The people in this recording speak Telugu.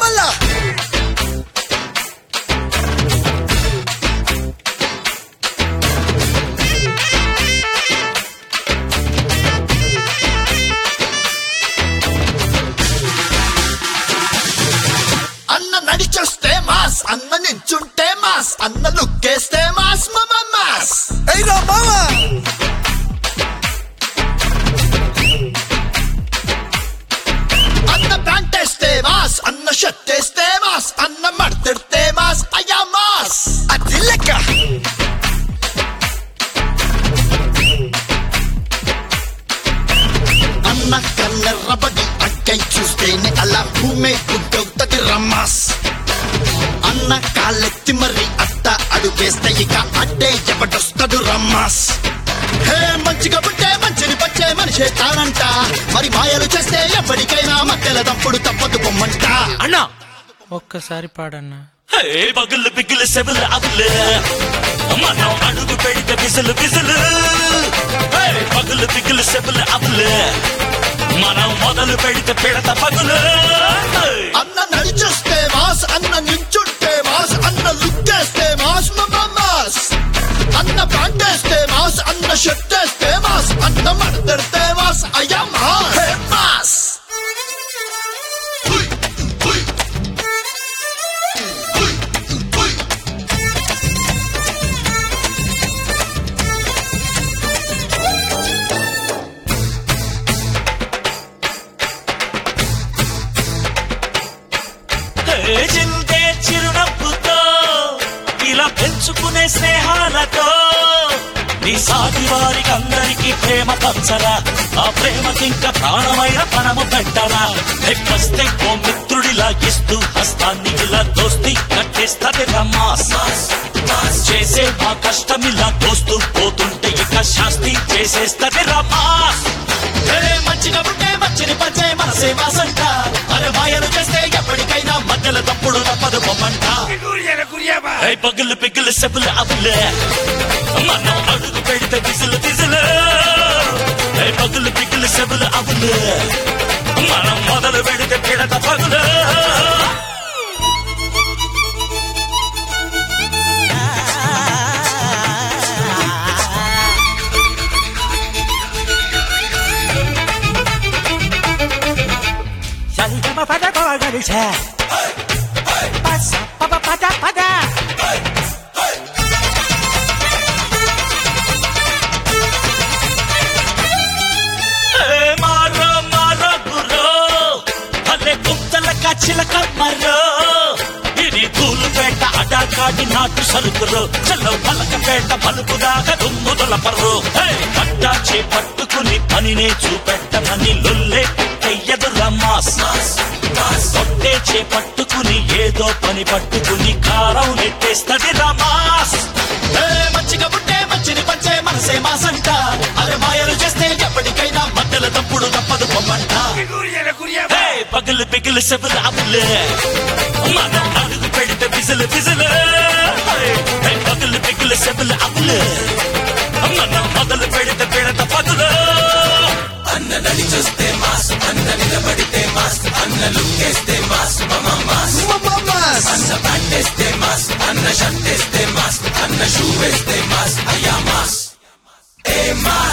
మళ్ళా అన్న నడిచొస్తే మాస్ అన్న నించుంటే మాస్ అన్న లుక్కేస్తే మాస్ మమ మాస్ అయిరా మామా అన్న ప్యాంట్ వేస్తే మాస్ అన్న షర్ట్ వేస్తే మాస్ అన్న మడతెడితే మాస్ అయ్యా మాస్ అది లెక్క అన్న కన్నెర్రబడి అక్కై చూస్తేనే అలా భూమే గుడ్డవుతది రమ్మాస్ అన్న కాళ్ళెత్తి మరి అత్త అడుగేస్తే ఇక అడ్డే ఎవడొస్తాడు రమ్మాస్ హే మంచిగా పుట్టే మంచిని పచ్చే మనిషే తానంట మరి మాయలు చేస్తే ఎప్పటికైనా మధ్యల తప్పుడు తప్పదు పొమ్మంట అన్నా ఒక్కసారి పాడన్నా హే పగులు పిగులు సెబులు అబులు మనం అడుగు పెడితే బిసులు బిసులు హే పగులు పిగులు సెబులు అబులు మనం మొదలు పెడితే పిడత పగులు హే! అన్న నడిచొస్తే మాస్ అన్న నించుంటే మాస్ అన్న లుక్కేస్తే మాస్ మమ మాస్ అన్న ప్యాంట్ వేస్తే మాస్ అన్న షర్ట్ వేస్తే మాస్ అన్న మడతెడితే మాస్ అయ్యా మాస్ హే మాస్ హుయ్, హుయ్. హుయ్, హుయ్. హే జిందే చిరునవ్వుతో ఇలా పెంచుకునే స్నేహాలతో నీ సాటి వారికి అందరికీ ప్రేమ పంచరా ఆ ప్రేమకింక ప్రాణమైన పణము పెట్టరా ఎక్కస్తే ఓ మిత్రుడిలా ఇస్తూ హస్తాన్ని ఇలా దోస్తి కట్టేస్తది రమ్మాస్ చేసే మా కష్టం ఇలా దోస్తూ పోతుంటే ఇక శాస్తి చేసేస్తది రమ్మాస్ హే మంచిగా పుట్టే మంచిని పంచే మనసే మాసంట అరే మాయలు చేస్తే ఎప్పటికైనా మధ్యల తప్పుడు తప్పదు పొమ్మంట ఐ పగులు పిగులు సెబులు అబులు మనం అడుగు పెడితే బిసులు బిసులు ఐ పగులు పిగులు సెబులు అబులు మనం మొదలు పెడితే పిడత పగులు సంగమ పద గడిచ పస పద పద పద ఏ మారో మారో గురో భలే కుత్తల కచ్చిల కమ్మరో ఇది పూలుపేట అడాకాడి నాటు సరుకురు చల్లో పలకపేట పలుపు దాకా దుమ్ము దొలపరు పట్టాచి పట్టుకుని పనినే చూపెట్టమని లొల్లే చెయ్యదు రమ్మాస్ కొట్టే చేపట్టుకుని ఏదో పని పట్టుకుని కారం నెట్టేస్తది రమాస్ హే మంచిగా పుట్టే మంచిని పంచే మనసే మాసంట అరే మాయలు చేస్తే ఎప్పటికైనా మధ్యల తప్పుడు తప్పదు పొమ్మంట హే పగులు పిగులు సెబులు అబులు మనం అడుగు పెడితే బిజులు బిజులు హే పగులు పిగులు సెబులు అబులు మనం మొదలు పెడితే పిడత పగులు అన్న నడిచొస్తే మాస్ అన్న నిలబడితే మాస్ అన్న లుక్కేస్తే మాస్ మమ మాస్ అన్న ప్యాంట్ వేస్తే మాస్ అన్న షర్ట్ వేస్తే మాస్ అన్న షూ వేస్తే మాస్ అయ్యా మాస్ ఏ మాస్